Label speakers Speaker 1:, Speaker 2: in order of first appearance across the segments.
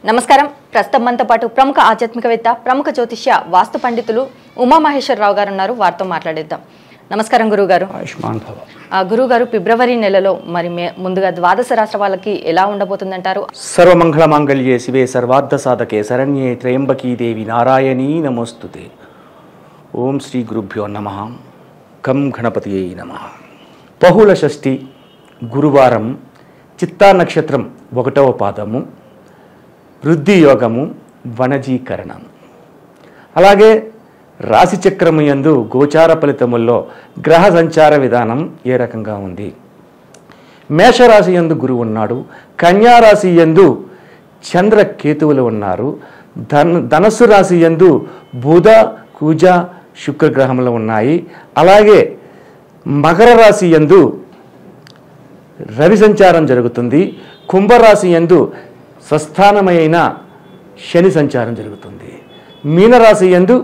Speaker 1: నమస్కారం ప్రస్తుతం మనతో పాటు ప్రముఖ ఆధ్యాత్మికవేత్త ప్రముఖ జ్యోతిష్య వాస్తు పండితులు ఉమామహేశ్వరరావు గారు ఉన్నారు వారితో మాట్లాడేద్దాం నమస్కారం గురుగారు
Speaker 2: ఆయుష్మాన్ భవ
Speaker 1: ఆ గురుగారు ఫిబ్రవరి నెలలో మరి మే- ముందుగా ద్వాదశ రాష్ట్ర వాళ్ళకి ఎలా ఉండబోతుందంటారు
Speaker 2: సర్వమంగళ మాంగళ్యే శివే సర్వార్థ సాధకే శరణ్యే త్రయంబకీ దేవి నారాయణీ నమోస్తుతే ఓం శ్రీ గురుభ్యో నమ కం గణపతి నమ బహుళ షష్ఠి గురువారం చిత్తా నక్షత్రం ఒకటవ పాదము వృద్ధి యోగము వనజీకరణం అలాగే రాశి చక్రము యందు గోచార ఫలితముల్లో గ్రహ సంచార విధానం ఏ రకంగా ఉంది మేషరాశి యందు గురువు ఉన్నాడు కన్యారాశి యందు చంద్ర కేతువులు ఉన్నారు ధన్ ధనస్సు రాశి యందు బుధ కుజ శుక్రగ్రహములు ఉన్నాయి అలాగే మకర రాశి యందు రవి సంచారం జరుగుతుంది కుంభరాశి యందు స్వస్థానమైన శని సంచారం జరుగుతుంది మీనరాశి యందు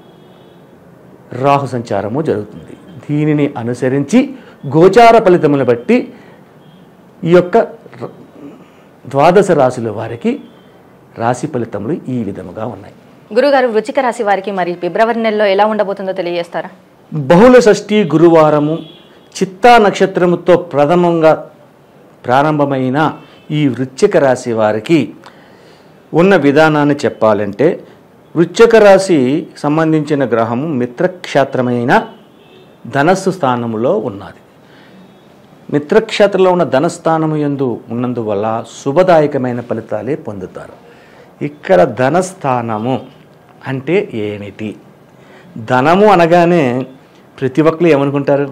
Speaker 2: రాహు సంచారము జరుగుతుంది దీనిని అనుసరించి గోచార ఫలితములను బట్టి ఈ యొక్క ర- ద్వాదశ రాశుల వారికి రాశి ఫలితములు ఈ విధముగా ఉన్నాయి
Speaker 1: గురుగారు వృచ్చిక రాశి వారికి మరి ఫిబ్రవరి నెలలో ఎలా ఉండబోతుందో తెలియజేస్తారా
Speaker 2: బహుళ షష్ఠి గురువారము చిత్తా నక్షత్రముతో ప్రథమంగా ప్రారంభమైన ఈ వృశ్చిక రాశి వారికి ఉన్న విధానాన్ని చెప్పాలంటే వృశ్చిక రాశి సంబంధించిన గ్రహము మిత్రక్షేత్రమైన ధనస్సు స్థానములో ఉన్నది మిత్రక్షేత్రంలో ఉన్న ధనస్థానము యందు ఉన్నందువల్ల శుభదాయకమైన ఫలితాలే పొందుతారు ఇక్కడ ధనస్థానము అంటే ఏమిటి ధనము అనగానే ప్రతి ఒక్కరు ఏమనుకుంటారు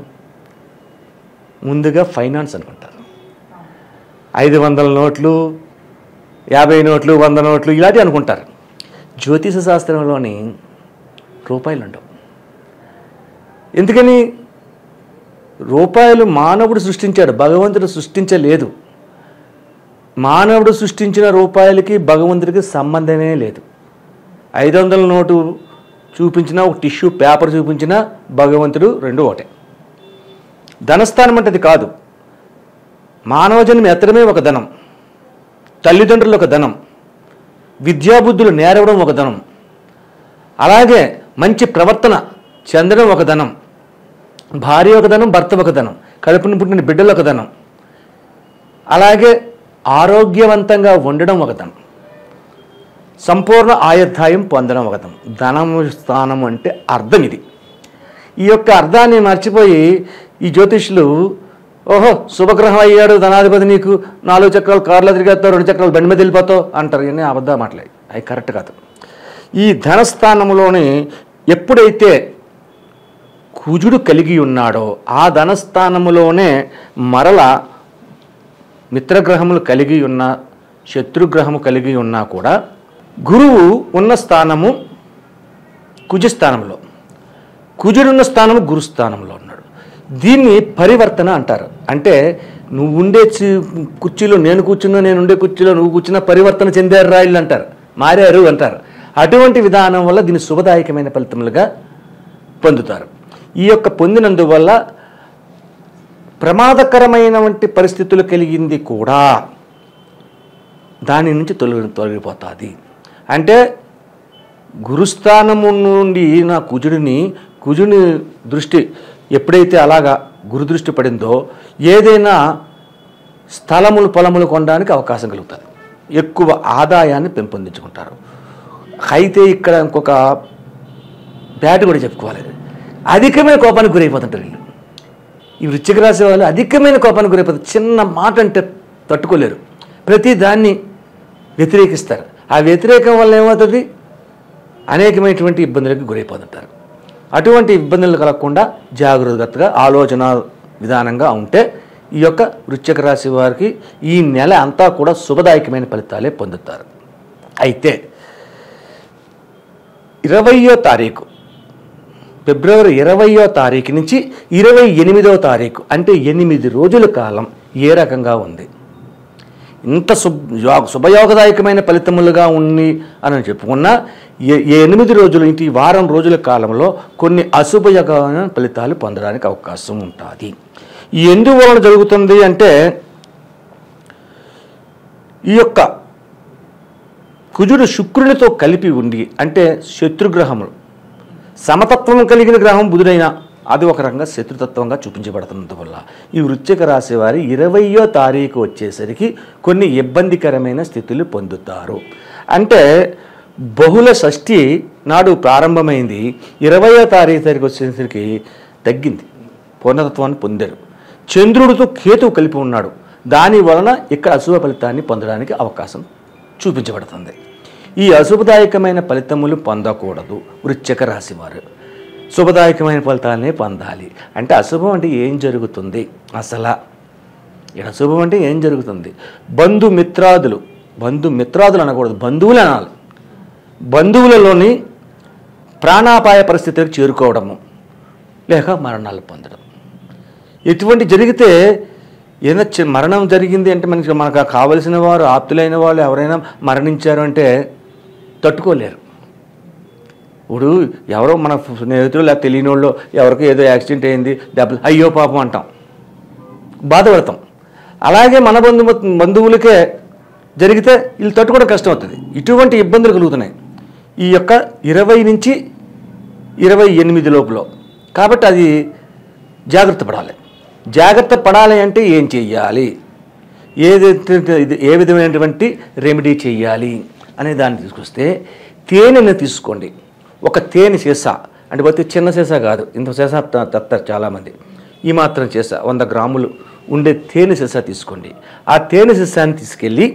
Speaker 2: ముందుగా ఫైనాన్స్ అనుకుంటారు ఐదు వందల నోట్లు యాభై నోట్లు వంద నోట్లు ఇలాంటివి అనుకుంటారు జ్యోతిష శాస్త్రంలోని రూపాయలు ఉండవు ఎందుకని రూపాయలు మానవుడు సృష్టించాడు భగవంతుడు సృష్టించలేదు మానవుడు సృష్టించిన రూపాయలకి భగవంతుడికి సంబంధమే లేదు ఐదు వందల నోటు చూపించినా ఒక టిష్యూ పేపర్ చూపించినా భగవంతుడు రెండు ఒకటే ధనస్థానం అంటే అది కాదు మానవ జన్మ ఎత్తడమే ఒక ధనం తల్లిదండ్రులు ఒక ధనం విద్యాబుద్ధులు నేరవడం ఒక ధనం అలాగే మంచి ప్రవర్తన చెందడం ఒక ధనం భార్య ఒక ధనం భర్త ఒక ధనం కడుపున పుట్టిన బిడ్డలు ఒక ధనం అలాగే ఆరోగ్యవంతంగా ఉండడం ఒక ధనం సంపూర్ణ ఆయుర్దాయం పొందడం ఒక ధనం ధనము స్థానం అంటే అర్థం ఇది ఈ యొక్క అర్థాన్ని మర్చిపోయి ఈ జ్యోతిష్యులు ఓహో శుభగ్రహం అయ్యాడు ధనాధిపతి నీకు నాలుగు చక్రాలు కార్లో తిరిగేస్తావు రెండు చక్రాలు బండి మీద వెళ్ళిపోతావు అంటారు ఇవన్నీ అబద్ధ మాటలే అవి కరెక్ట్ కాదు ఈ ధనస్థానంలోని ఎప్పుడైతే కుజుడు కలిగి ఉన్నాడో ఆ ధనస్థానములోనే మరల మిత్రగ్రహములు కలిగి ఉన్న శత్రుగ్రహము కలిగి ఉన్నా కూడా గురువు ఉన్న స్థానము కుజస్థానంలో కుజుడున్న స్థానము గురుస్థానంలో ఉన్నాడు దీన్ని పరివర్తన అంటారు అంటే నువ్వు ఉండే చి- కుర్చీలో నేను కూర్చున్నా నేను ఉండే కుర్చీలో నువ్వు కూర్చున్నా పరివర్తన చెందారు రాయిలు అంటారు మారారు అంటారు అటువంటి విధానం వల్ల దీన్ని శుభదాయకమైన ఫలితములుగా పొందుతారు ఈ యొక్క పొందినందువల్ల ప్రమాదకరమైనటువంటి పరిస్థితులు కలిగింది కూడా దాని నుంచి తొలగి తొలగిపోతుంది అంటే గురుస్థానము నుండి నా కుజుడిని కుజుని దృష్టి ఎప్పుడైతే అలాగా గురు దృష్టి పడిందో ఏదైనా స్థలములు పొలములు కొనడానికి అవకాశం కలుగుతుంది ఎక్కువ ఆదాయాన్ని పెంపొందించుకుంటారు అయితే ఇక్కడ ఇంకొక బ్యాట్ కూడా చెప్పుకోవాలి అధికమైన కోపానికి గురైపోతుంటారు వీళ్ళు ఈ వృశ్చిక రాశి వాళ్ళు అధికమైన కోపానికి గురైపోతారు చిన్న మాట అంటే తట్టుకోలేరు ప్రతి దాన్ని వ్యతిరేకిస్తారు ఆ వ్యతిరేకం వల్ల ఏమవుతుంది అనేకమైనటువంటి ఇబ్బందులకు గురైపోతుంటారు అటువంటి ఇబ్బందులు కలగకుండా జాగ్రత్తగా ఆలోచన విధానంగా ఉంటే ఈ యొక్క వృశ్చిక రాశి వారికి ఈ నెల అంతా కూడా శుభదాయకమైన ఫలితాలే పొందుతారు అయితే ఇరవయో తారీఖు ఫిబ్రవరి ఇరవయో తారీఖు నుంచి ఇరవై ఎనిమిదో తారీఖు అంటే ఎనిమిది రోజుల కాలం ఏ రకంగా ఉంది ఇంత శుభ యో- శుభయోగదాయకమైన ఫలితములుగా ఉంది అని చెప్పుకున్నా ఏ ఏ ఎనిమిది రోజులు ఇంటి ఈ వారం రోజుల కాలంలో కొన్ని అశుభయోగమైన ఫలితాలు పొందడానికి అవకాశం ఉంటుంది ఈ ఎందువలన జరుగుతుంది అంటే ఈ యొక్క కుజుడు శుక్రునితో కలిపి ఉండి అంటే శత్రుగ్రహములు సమతత్వం కలిగిన గ్రహం బుధుడైన అది ఒక రకంగా శత్రుతత్వంగా చూపించబడుతున్నందువల్ల ఈ వృశ్చిక రాశి వారి ఇరవయో తారీఖు వచ్చేసరికి కొన్ని ఇబ్బందికరమైన స్థితులు పొందుతారు అంటే బహుళ షష్ఠి నాడు ప్రారంభమైంది ఇరవయో తారీఖు తారీఖు వచ్చేసరికి తగ్గింది పూర్ణతత్వాన్ని పొందారు చంద్రుడితో కేతువు కలిపి ఉన్నాడు దాని వలన ఇక్కడ అశుభ ఫలితాన్ని పొందడానికి అవకాశం చూపించబడుతుంది ఈ అశుభదాయకమైన ఫలితములు పొందకూడదు వృశ్చిక రాశి వారు శుభదాయకమైన ఫలితాలనే పొందాలి అంటే అశుభం అంటే ఏం జరుగుతుంది అసలా ఇక్కడ అశుభం అంటే ఏం జరుగుతుంది బంధుమిత్రాదులు బంధుమిత్రాదులు అనకూడదు బంధువులు అనాలి బంధువులలోని ప్రాణాపాయ పరిస్థితికి చేరుకోవడము లేక మరణాలు పొందడం ఇటువంటి జరిగితే ఏదైనా చి- మరణం జరిగింది అంటే మనకి మనకు కావలసిన వారు ఆప్తులైన వాళ్ళు ఎవరైనా మరణించారు అంటే తట్టుకోలేరు ఇప్పుడు ఎవరో మన స్నేహితులు లేదా తెలియని వాళ్ళు ఎవరికో ఏదో యాక్సిడెంట్ అయింది దెబ్బలు అయ్యో పాపం అంటాం బాధపడతాం అలాగే మన బంధు బంధువులకే జరిగితే వీళ్ళు తట్టుకోవడం కష్టం అవుతుంది ఇటువంటి ఇబ్బందులు కలుగుతున్నాయి ఈ యొక్క ఇరవై నుంచి ఇరవై ఎనిమిది లోపల కాబట్టి అది జాగ్రత్త పడాలి జాగ్రత్త పడాలి అంటే ఏం చెయ్యాలి ఏదైతే ఇది ఏ విధమైనటువంటి రెమెడీ చెయ్యాలి అనే దాన్ని తీసుకొస్తే తేనెను తీసుకోండి ఒక తేనె సీసా అంటే పోతే చిన్న సీసా కాదు ఇంత సీసా త- తత్తారు చాలామంది ఈ మాత్రం సీసా వంద గ్రాములు ఉండే తేనె సీసా తీసుకోండి ఆ తేనె సీసాని తీసుకెళ్ళి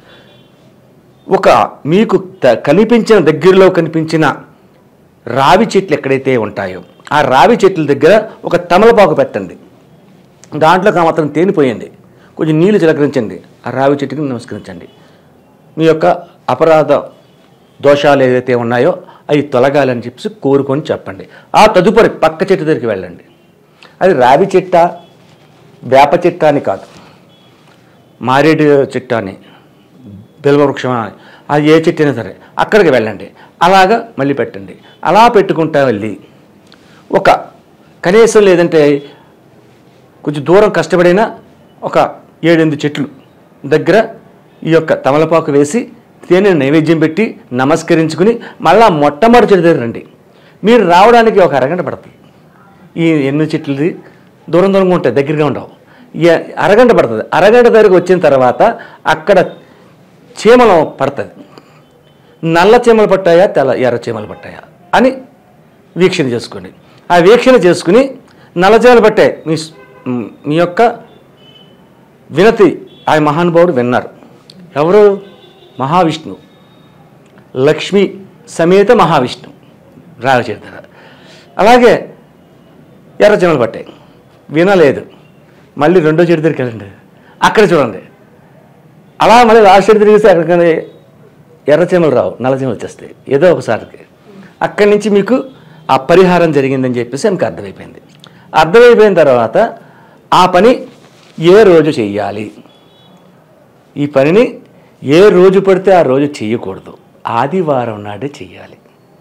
Speaker 2: ఒక మీకు త- కనిపించిన దగ్గరలో కనిపించిన రావి చెట్లు ఎక్కడైతే ఉంటాయో ఆ రావి చెట్ల దగ్గర ఒక తమలపాకు పెట్టండి దాంట్లోకి ఆ మాత్రం తేనిపోయండి కొంచెం నీళ్లు చిలకరించండి ఆ రావి చెట్టుకి నమస్కరించండి మీ యొక్క అపరాధ దోషాలు ఏదైతే ఉన్నాయో అవి తొలగాలని చెప్పి కోరుకొని చెప్పండి ఆ తదుపరి పక్క చెట్టు దగ్గరికి వెళ్ళండి అది రావి చెట్ట వేప చెట్ట అని కాదు మారేడు చెట్టు అని బిల్వవృక్షం అని అది ఏ చెట్టు అయినా సరే అక్కడికి వెళ్ళండి అలాగా మళ్ళీ పెట్టండి అలా పెట్టుకుంటా వెళ్ళి ఒక కనీసం లేదంటే కొంచెం దూరం కష్టపడినా ఒక ఏడెనిమిది చెట్లు దగ్గర ఈ యొక్క తమలపాకు వేసి తేనె నైవేద్యం పెట్టి నమస్కరించుకుని మళ్ళా మొట్టమొదటి చెట్టు దగ్గర రండి మీరు రావడానికి ఒక అరగంట పడుతుంది ఈ ఎనిమిది చెట్లది దూరం దూరంగా ఉంటాయి దగ్గరగా ఉండవు ఈ అరగంట పడుతుంది అరగంట దగ్గరకు వచ్చిన తర్వాత అక్కడ చీమలు పడుతుంది నల్ల చీమలు పట్టాయా తెల్ల ఎర్ర చీమలు పట్టాయా అని వీక్షణ చేసుకోండి ఆ వీక్షణ చేసుకుని నల్ల చీమలు పట్టాయి మీ స్- మ్, మీ యొక్క వినతి ఆ మహానుభావుడు విన్నారు ఎవరు మహావిష్ణువు లక్ష్మి సమేత మహావిష్ణు రాగచేతారు అలాగే ఎర్ర చీమలు పట్టాయి వినలేదు మళ్ళీ రెండో చెట్టు దగ్గరికి వెళ్ళండి అక్కడ చూడండి అలా మళ్ళీ లాస్ట్ చెట్టు తిరిగిస్తే అక్కడికి ఎర్ర చీమలు రావు నల్ల చీమలు వచ్చేస్తాయి ఏదో ఒకసారికి అక్కడి నుంచి మీకు ఆ పరిహారం జరిగిందని చెప్పేసి ఆమెకు అర్థమైపోయింది అర్థమైపోయిన తర్వాత ఆ పని ఏ రోజు చెయ్యాలి ఈ పనిని ఏ రోజు పడితే ఆ రోజు చెయ్యకూడదు ఆదివారం నాడే చెయ్యాలి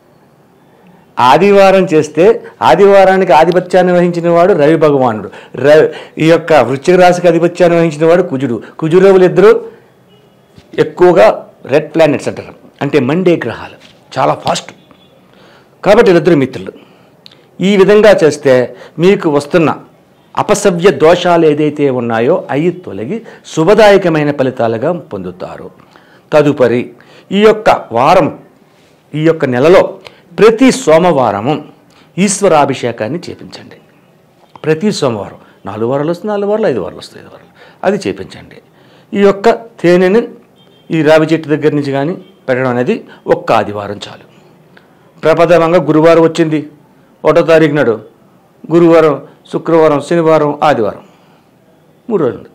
Speaker 2: ఆదివారం చేస్తే ఆదివారానికి ఆధిపత్యాన్ని వహించిన వాడు రవి భగవానుడు రవి ఈ యొక్క వృశ్చిక రాశికి ఆధిపత్యాన్ని వహించిన వాడు కుజుడు కుజురవులు ఇద్దరు ఎక్కువగా రెడ్ ప్లానెట్స్ అంటారు అంటే మండే గ్రహాలు చాలా ఫాస్ట్ కాబట్టి వీళ్ళిద్దరు మిత్రులు ఈ విధంగా చేస్తే మీకు వస్తున్న అపసవ్య దోషాలు ఏదైతే ఉన్నాయో అవి తొలగి శుభదాయకమైన ఫలితాలుగా పొందుతారు తదుపరి ఈ యొక్క వారం ఈ యొక్క నెలలో ప్రతి సోమవారము ఈశ్వరాభిషేకాన్ని చేపించండి ప్రతి సోమవారం నాలుగు వారాలు వస్తుంది నాలుగు వారాలు ఐదు వారాలు వస్తాయి ఐదు వారాలు అది చేపించండి ఈ యొక్క తేనెని ఈ రావి చెట్టు దగ్గర నుంచి కానీ పెట్టడం అనేది ఒక్క ఆదివారం చాలు ప్రపదమంగా గురువారం వచ్చింది ఒకటో తారీఖు నాడు గురువారం శుక్రవారం శనివారం ఆదివారం మూడు రోజులు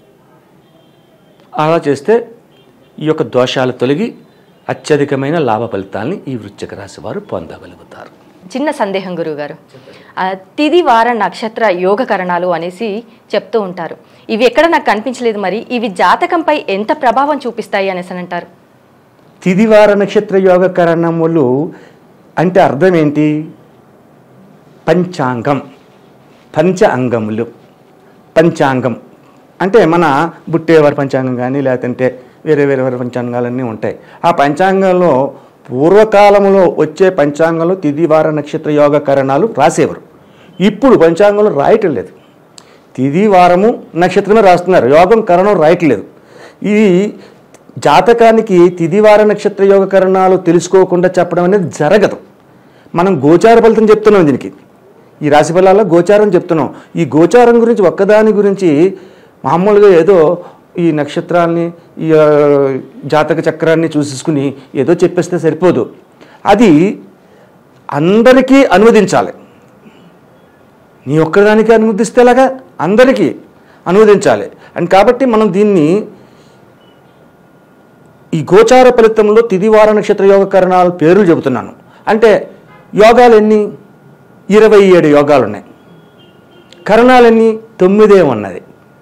Speaker 2: అలా చేస్తే ఈ యొక్క దోషాలు తొలగి అత్యధికమైన లాభ ఫలితాలని ఈ వృశ్చిక రాశి వారు పొందగలుగుతారు
Speaker 1: చిన్న సందేహం గురువుగారు ఆ, తిది వార నక్షత్ర యోగకరణాలు అనేసి చెప్తూ ఉంటారు ఇవి ఎక్కడ నాకు కనిపించలేదు మరి ఇవి జాతకంపై ఎంత ప్రభావం చూపిస్తాయి అనేసి అని అంటారు
Speaker 2: తిదివార నక్షత్ర యోగ కరణములు అంటే అర్థం ఏంటి పంచాంగం పంచ అంగములు పంచాంగం అంటే మన బుట్టేవారి పంచాంగం కానీ లేదంటే వేరే వేరే వేరే పంచాంగాలన్నీ ఉంటాయి ఆ పంచాంగంలో పూర్వకాలంలో వచ్చే పంచాంగంలో తిది వార నక్షత్ర యోగ కరణాలు రాసేవారు ఇప్పుడు పంచాంగంలో రాయటం లేదు తిది వారము నక్షత్రమే రాస్తున్నారు యోగం కరణం రాయట్లేదు ఇది జాతకానికి తిది వార నక్షత్ర యోగ కరణాలు తెలుసుకోకుండా చెప్పడం అనేది జరగదు మనం గోచార ఫలితం చెప్తున్నాం దీనికి ఈ రాశి ఫలాల్లో గోచారం చెప్తున్నాం ఈ గోచారం గురించి ఒక్కదాని గురించి మామూలుగా ఏదో ఈ నక్షత్రాల్ని ఈ ఆ, జాతక చక్రాన్ని చూసేసుకుని ఏదో చెప్పేస్తే సరిపోదు అది అందరికీ అనువదించాలి నీ ఒక్కదానికి అనువదిస్తే ఎలాగా అందరికీ అనువదించాలి అండ్ కాబట్టి మనం దీన్ని ఈ గోచార ఫలితంలో తిదివార నక్షత్ర యోగ కరణాల పేర్లు చెబుతున్నాను అంటే యోగాలు ఎన్ని ఇరవై ఏడు యోగాలు ఉన్నాయి కరణాలు ఎన్ని తొమ్మిదే ఉన్నది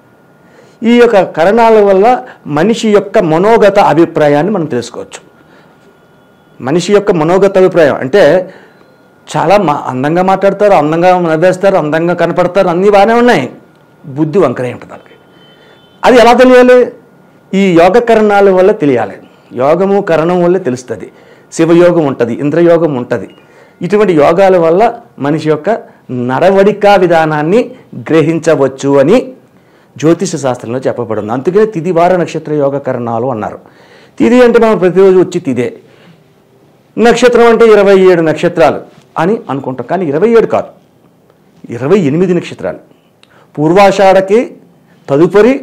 Speaker 2: ఈ యొక్క కరణాల వల్ల మనిషి యొక్క మనోగత అభిప్రాయాన్ని మనం తెలుసుకోవచ్చు మనిషి యొక్క మనోగత అభిప్రాయం అంటే చాలా మా అందంగా మాట్లాడతారు అందంగా నవ్వేస్తారు అందంగా కనపడతారు అన్నీ బాగానే ఉన్నాయి బుద్ధి వంకరే ఉంటుంది వాళ్ళకి అది ఎలా తెలియాలి ఈ యోగ కరణాల వల్ల తెలియాలి యోగము కరణం వల్ల తెలుస్తుంది శివయోగం ఉంటుంది ఇంద్రయోగం ఉంటుంది ఇటువంటి యోగాల వల్ల మనిషి యొక్క నడవడికా విధానాన్ని గ్రహించవచ్చు అని జ్యోతిష శాస్త్రంలో చెప్పబడింది అందుకనే తిది వార నక్షత్ర యోగ కరణాలు అన్నారు తిది అంటే మనం ప్రతిరోజు వచ్చి తిదే నక్షత్రం అంటే ఇరవై ఏడు నక్షత్రాలు అని అనుకుంటాం కానీ ఇరవై ఏడు కాదు ఇరవై ఎనిమిది నక్షత్రాలు పూర్వాషాఢకి తదుపరి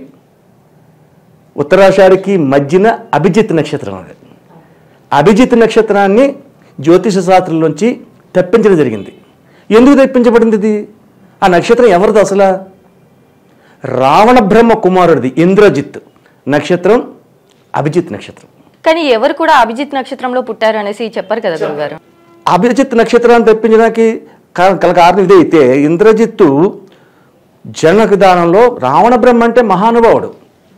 Speaker 2: ఉత్తరాషాఢకి మధ్యన అభిజిత్ నక్షత్రం అది అభిజిత్ నక్షత్రాన్ని జ్యోతిష శాస్త్రంలోంచి తెప్పించడం జరిగింది ఎందుకు తెప్పించబడింది ఇది ఆ నక్షత్రం ఎవరిది అసలు రావణ బ్రహ్మ కుమారుడిది ఇంద్రజిత్ నక్షత్రం అభిజిత్ నక్షత్రం
Speaker 1: కానీ ఎవరు కూడా అభిజిత్ నక్షత్రంలో పుట్టారు అనేసి చెప్పారు కదా గురుగారు
Speaker 2: అభిజిత్ నక్షత్రాన్ని తెప్పించడానికి కా- గల కారణం ఇదే అయితే ఇంద్రజిత్తు జన్మ విధానంలో రావణ బ్రహ్మ అంటే మహానుభావుడు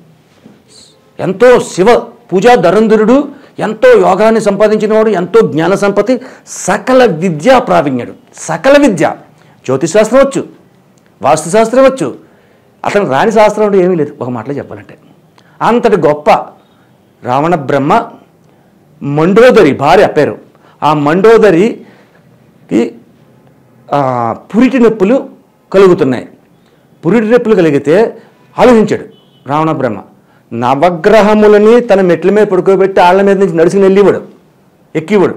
Speaker 2: ఎంతో శివ పూజా ధరంధరుడు ఎంతో యోగాన్ని సంపాదించినవాడు ఎంతో జ్ఞాన సంపత్తి సకల విద్యా ప్రావీణ్యుడు సకల విద్య జ్యోతిశాస్త్రం వచ్చు వాస్తుశాస్త్రం వచ్చు అతను రాని శాస్త్రం అంటే ఏమీ లేదు ఒక మాటలో చెప్పాలంటే అంతటి గొప్ప రావణ బ్రహ్మ మండోదరి భార్య పేరు ఆ మండోదరికి ఆ, పురిటి నొప్పులు కలుగుతున్నాయి పురిటి నొప్పులు కలిగితే ఆలోచించాడు రావణ బ్రహ్మ నవగ్రహములని తన మెట్ల మీద పడుకోబెట్టి ఆళ్ళ మీద నుంచి నడిచి వెళ్ళివాడు ఎక్కివాడు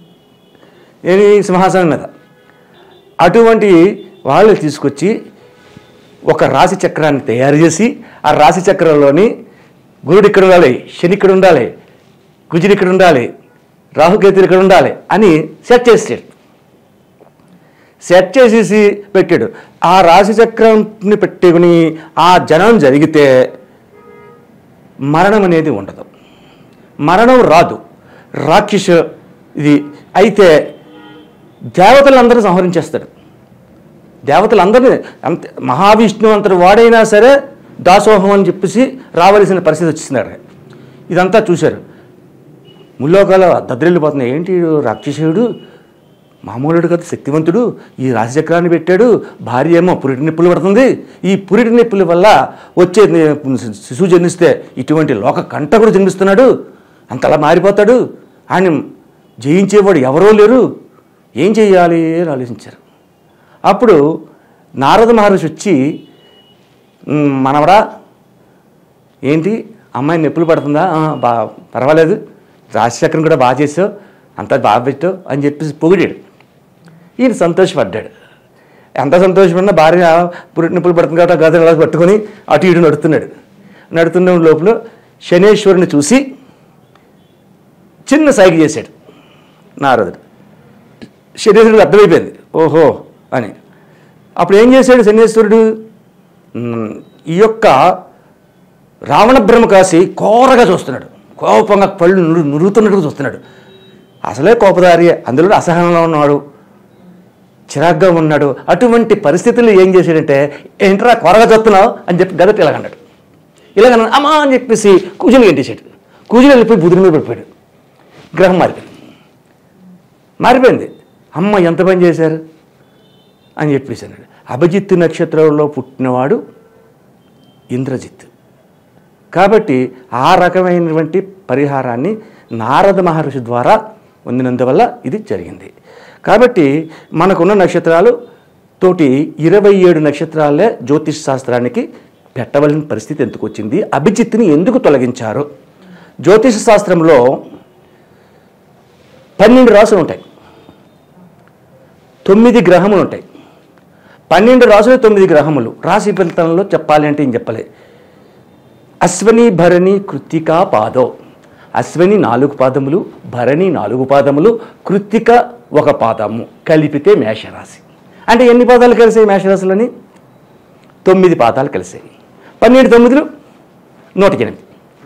Speaker 2: ఏది సింహాసనం మీద అటువంటి వాళ్ళు తీసుకొచ్చి ఒక రాశి చక్రాన్ని తయారు చేసి ఆ రాశి చక్రంలోని గురుడు ఇక్కడ ఉండాలి శని ఇక్కడ ఉండాలి కుజుడు ఇక్కడ ఉండాలి రాహుకేతులు ఇక్కడ ఉండాలి అని సెట్ చేసాడు సెట్ చేసేసి పెట్టాడు ఆ రాశి చక్రాన్ని పెట్టుకుని ఆ జనం జరిగితే మరణం అనేది ఉండదు మరణం రాదు రాక్షస ఇది అయితే దేవతలందరూ సంహరించేస్తాడు దేవతలందరినీ అంత మహావిష్ణువు అంతటి వాడైనా సరే దాసోహం అని చెప్పేసి రావలసిన పరిస్థితి వచ్చింది ఇదంతా చూశారు ముల్లోకాల దద్దరిల్లిపోతున్నాయి ఏంటి ఈడు రాక్షసుడు మామూలుడు కదా శక్తివంతుడు ఈ రాశిచక్రాన్ని పెట్టాడు భార్య ఏమో పురిటి నొప్పులు పడుతుంది ఈ పురిటి నొప్పుల వల్ల వచ్చే ని- శిశువు జన్మిస్తే ఇటువంటి లోక కంటకుడు జన్మిస్తున్నాడు అంతలా మారిపోతాడు ఆయన జయించేవాడు ఎవరో లేరు ఏం చెయ్యాలి అని ఆలోచించారు అప్పుడు నారద మహర్షి వచ్చి "ఉమ్, మనవడా ఏంటి అమ్మాయి నొప్పులు పడుతుందా "ఆ, బా పర్వాలేదు రాశిచక్రం కూడా బాగా చేసావు అంతా బాగా పెట్టావు అని చెప్పేసి పొగిడాడు ఈయన సంతోషపడ్డాడు ఎంత సంతోషపడినా భార్య పురిటి నొప్పులు పడుతుంది కాబట్టి ఆ గద ఇలా పట్టుకొని అటు ఇటు నడుతున్నాడు నడుతున్న లోపల శనేశ్వరుని చూసి చిన్న సైగ చేశాడు నారదుడు శనేశ్వరుడు అర్థమైపోయింది ఓహో అని అప్పుడు ఏం చేశాడు శనేశ్వరుడు "ఉమ్, ఈ యొక్క రావణ బ్రహ్మ కాసి కోరగా చూస్తున్నాడు కోపంగా పళ్ళు నురు నురుగుతున్నట్టుగా చూస్తున్నాడు అసలే కోపదారి అందులో అసహనంలో ఉన్నాడు చిరాగ్గా ఉన్నాడు అటువంటి పరిస్థితుల్లో ఏం చేశాడంటే ఏంట్రా కొరగా చూస్తున్నావు అని చెప్పి గదటి ఇలాగన్నాడు ఇలాగ అమ్మా అని చెప్పేసి కూజులు గంటేశాడు కూజులు వెళ్ళిపోయి బుధుడి మీద పడిపోయాడు గ్రహం మారిపోయింది మారిపోయింది అమ్మ ఎంత పని చేశారు అని చెప్పేసి అన్నాడు అభిజిత్ నక్షత్రంలో పుట్టినవాడు ఇంద్రజిత్ కాబట్టి ఆ రకమైనటువంటి పరిహారాన్ని నారద మహర్షి ద్వారా పొందినందువల్ల ఇది జరిగింది కాబట్టి మనకున్న నక్షత్రాలు తోటి ఇరవై ఏడు నక్షత్రాలే జ్యోతిష్ శాస్త్రానికి పెట్టవలసిన పరిస్థితి ఎందుకు వచ్చింది అభిజిత్ని ఎందుకు తొలగించారు జ్యోతిష శాస్త్రంలో పన్నెండు రాసులు ఉంటాయి తొమ్మిది గ్రహములు ఉంటాయి పన్నెండు రాసులు తొమ్మిది గ్రహములు రాశి ఫలితంలో చెప్పాలి అంటే ఏం చెప్పలే అశ్వని భరణి కృత్తికా పాదో అశ్వని నాలుగు పాదములు భరణి నాలుగు పాదములు కృత్తిక ఒక పాదము కలిపితే మేషరాశి అంటే ఎన్ని పాదాలు కలిసాయి మేషరాశులని తొమ్మిది పాదాలు కలిసాయి పన్నెండు తొమ్మిదిలు నూట ఎనిమిది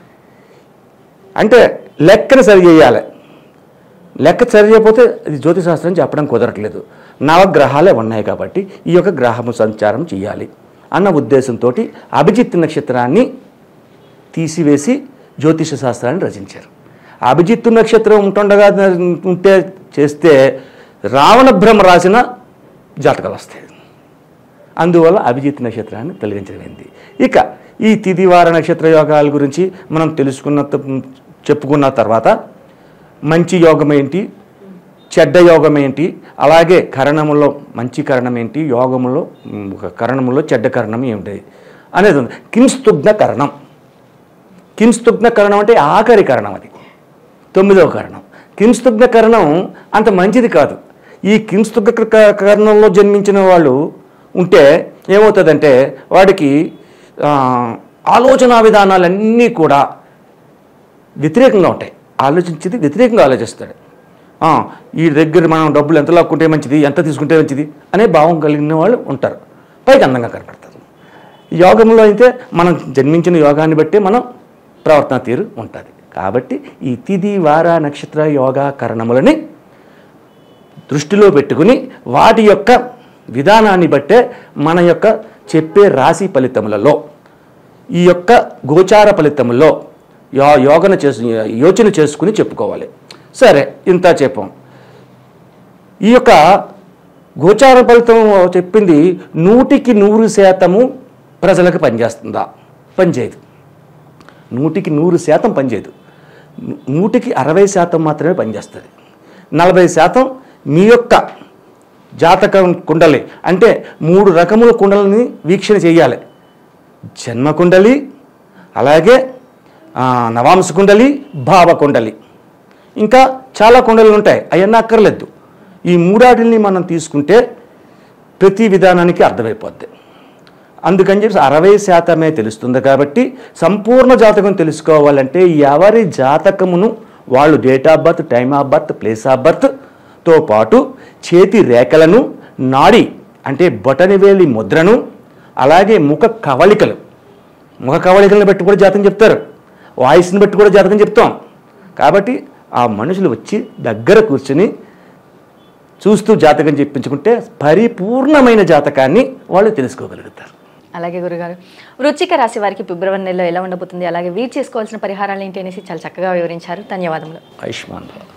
Speaker 2: అంటే లెక్కను సరి చేయాలి లెక్క సరి చేయకపోతే అది జ్యోతిశాస్త్రం చెప్పడం కుదరట్లేదు నవగ్రహాలే ఉన్నాయి కాబట్టి ఈ యొక్క గ్రహము సంచారం చేయాలి అన్న ఉద్దేశంతో అభిజిత్ నక్షత్రాన్ని తీసివేసి జ్యోతిష శాస్త్రాన్ని రచించారు అభిజిత్తు నక్షత్రం ఉంటుండగా ఉంటే చేస్తే రావణ బ్రహ్మ రాసిన జాతకాలు వస్తాయి అందువల్ల అభిజిత్ నక్షత్రాన్ని తొలగించడమైంది ఇక ఈ తిదివార నక్షత్ర యోగాల గురించి మనం తెలుసుకున్న చెప్పుకున్న తర్వాత మంచి యోగం ఏంటి చెడ్డ యోగం ఏంటి అలాగే కరణములో మంచి కరణం ఏంటి యోగములో ఉమ్, ఒక కరణములో చెడ్డ కరణం ఏమిటి అనేది ఉంది కింస్తుగ్న కరణం కింస్తుగ్న కరణం అంటే ఆఖరి కరణం అది తొమ్మిదవ కరణం కింస్తుగ్న కరణం అంత మంచిది కాదు ఈ కింస్తుగ్న క- కరణంలో జన్మించిన వాళ్ళు ఉంటే ఏమవుతుందంటే వాడికి ఆ, ఆలోచన విధానాలన్నీ కూడా వ్యతిరేకంగా ఉంటాయి ఆలోచించేది వ్యతిరేకంగా ఆలోచిస్తాడు ఆ, ఈ దగ్గర మనం డబ్బులు ఎంత లాక్కుంటే మంచిది ఎంత తీసుకుంటే మంచిది అనే భావం కలిగిన వాళ్ళు ఉంటారు పైకి అందంగా కనపడతారు యోగంలో అయితే మనం జన్మించిన యోగాన్ని బట్టి మనం ప్రవర్తన తీరు ఉంటుంది కాబట్టి ఈ తిది వార నక్షత్ర యోగా కరణములని దృష్టిలో పెట్టుకుని వాటి యొక్క విధానాన్ని బట్టే మన యొక్క చెప్పే రాశి ఫలితములలో ఈ యొక్క గోచార ఫలితములో యో యోగన చేసు యోచన చేసుకుని చెప్పుకోవాలి సరే ఇంత చెప్పాం ఈ యొక్క గోచార ఫలితం చెప్పింది నూటికి నూరు శాతము ప్రజలకు పనిచేస్తుందా పనిచేయదు నూటికి నూరు శాతం పనిచేయదు నూ- నూటికి అరవై శాతం మాత్రమే పనిచేస్తుంది నలభై శాతం మీ యొక్క జాతకం కుండలి అంటే మూడు రకముల కుండలని వీక్షణ చేయాలి జన్మ కుండలి అలాగే ఆ, నవాంశ కుండలి భావ కుండలి ఇంకా చాలా కుండలు ఉంటాయి అవన్నీ అక్కర్లేదు ఈ మూడాటిని మనం తీసుకుంటే ప్రతి విధానానికి అర్థమైపోద్ది అందుకని చెప్పి అరవై శాతమే తెలుస్తుంది కాబట్టి సంపూర్ణ జాతకం తెలుసుకోవాలంటే ఎవరి జాతకమును వాళ్ళు date of birth time of birth place of బర్త్తో పాటు చేతి రేఖలను నాడి అంటే బొటనివేలి ముద్రను అలాగే ముఖ కవళికలు ముఖ కవళికలను బట్టి కూడా జాతకం చెప్తారు వాయిస్ని బట్టి కూడా జాతకం చెప్తాం కాబట్టి ఆ మనుషులు వచ్చి దగ్గర కూర్చుని చూస్తూ జాతకం చెప్పించుకుంటే పరిపూర్ణమైన జాతకాన్ని వాళ్ళు తెలుసుకోగలుగుతారు
Speaker 1: అలాగే గురుగారు వృచ్చిక రాశి వారికి ఫిబ్రవరి నెలలో ఎలా ఉండబోతుంది అలాగే వీరు చేసుకోవాల్సిన పరిహారాలు ఏంటి అనేసి చాలా చక్కగా వివరించారు ధన్యవాదములు
Speaker 2: ఆయుష్మాన్ భవ.